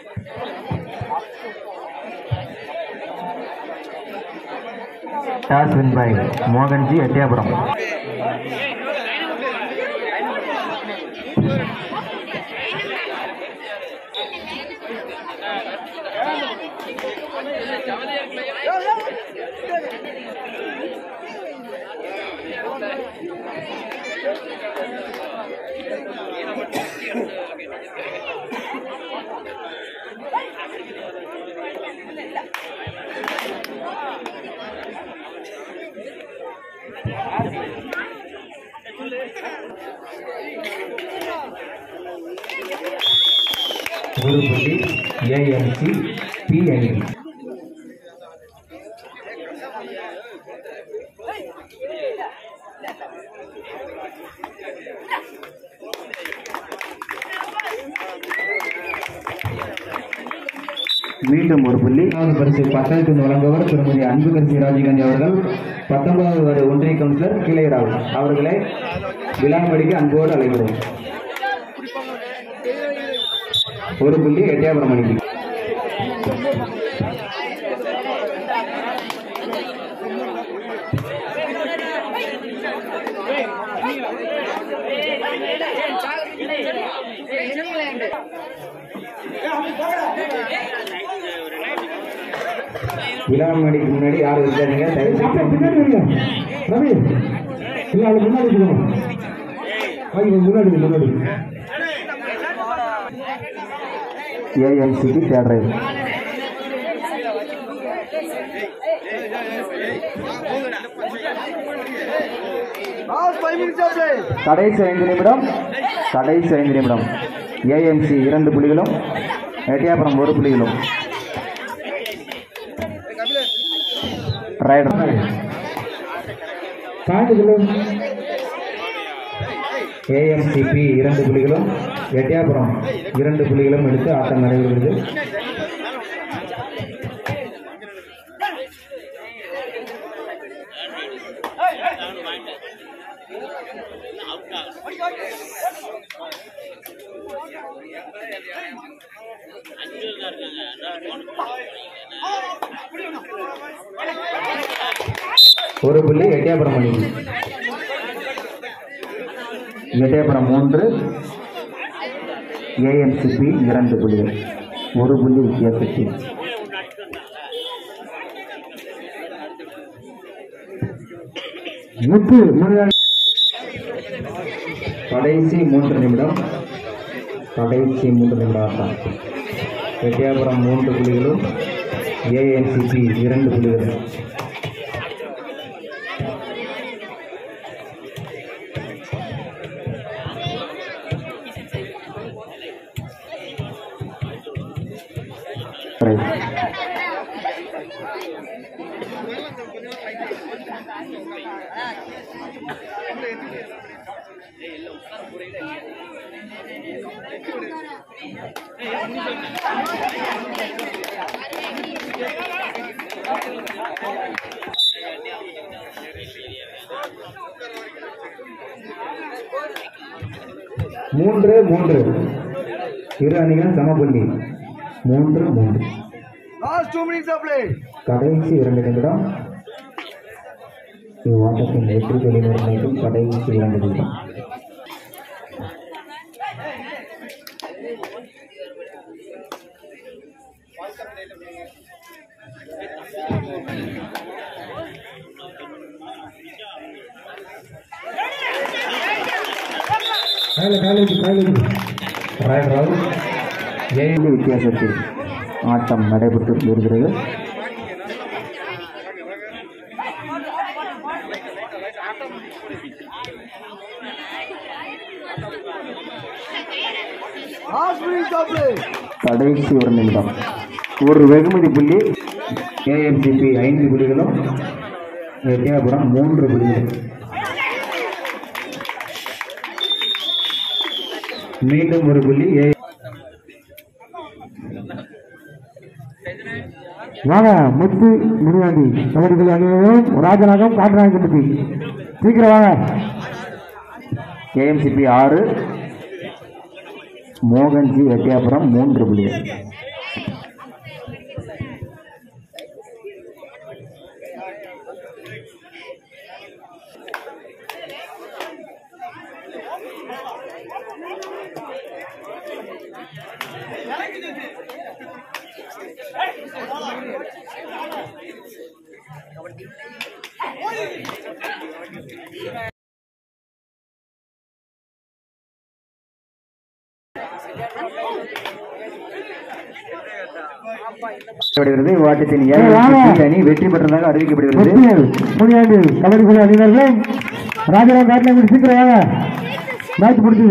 Toss win by Mohanji Ettiyapuram ஒரு புள்ளி AMC BNE மீண்டும் ஒரு புள்ளி இரண்டாவது பரிசு பத்தாயிரத்து வழங்குவர் திருமதி அன்புகரசி ராஜீகாந்தி அவர்கள் பத்தொன்பதாவது வார்டு ஒன்றிய கவுன்சிலர் கீழையராவ் அவர்களை விழாமடிக்கு அன்போடு அழைக்கிறோம் ஒரு புள்ளி எட்டயபுரம் அணிக்கு விழாமடிக்கு முன்னாடி யாரும் இருக்காதீங்க தயவு செய்து பின்னாடி வரீங்க ரவி இல்ல அது முன்னாடி இருக்கணும் வாங்கி முன்னாடி முன்னாடி ஏஎம்சிக்கு தேர்ட் ரைட் கடைசி ஐந்து நிமிடம் கடைசி ஐந்து நிமிடம் ஏஎம்சி இரண்டு புள்ளிகளும் எட்டியாபுரம் ஒரு புள்ளிகளும் ரைடர் தாண்டிக்குள்ள ஏஎம்சிபி இரண்டு புள்ளிகளும் எட்டியாபுரம் இரண்டு புள்ளிகளும் எடுத்து ஆட்டம் நடைபெறுகிறது ஒரு புள்ளி எட்டியாபுரம் அணி எட்டயபுரம் மூன்று ஏஎம்சிபி இரண்டு புள்ளிகள் ஒரு புள்ளி வித்தியாசத்தில் முத்து முன்னாடி கடைசி மூன்று நிமிடம் கடைசி மூன்று நிமிடம் ஆட்டம் எட்டயபுரம் மூன்று புள்ளிகளும் ஏஎன்சிபி இரண்டு புள்ளிகளும் Right. மூன்று மூன்று இரு அணிகளும் சம புள்ளி மூன்று மூன்று கடைசி இரண்டு நிமிடம் இவ்வாட்டத்தின் வெற்றி தொழில் நிர்ணயிக்கும் கடைசி இரண்டு நிமிடம் காலையில் காலேஜ் காலேஜ் ராயல் ராவ் ஏழு வித்தியாசத்தில் ஆட்டம் நடைபெற்று வருகிறது கடைசி ஒரு நிமிடம் ஒரு வெகுமதி புள்ளி ஏஎம்சிபி ஐந்து புள்ளிகளும் எட்டியாபுரம் மூன்று புள்ளிகளும் மீண்டும் ஒரு புள்ளி ஏ வாங்க முத்து முனியாண்டி கபடிகள் அணிவரும் ராஜநாகம் காட்டுநாயக்கம்பட்டி சீக்கிரம் வாங்க ஏஎம்சிபி ஆறு மோகன்ஜி எட்டியாபுரம் மூன்று புள்ளிகள் வருகிறது இவ்வாட்டத்தின் ஏ ஏய், வாங்க. பி அணி வெற்றி பெற்றதாக அறிவிக்கப்படுகிறது முத்தியல் முனியாண்டி கபடி குழு அணியினர்கள் ராஜராம் காட்டில் சீக்கிரம் வாங்க மேட்ச் பிடிச்சது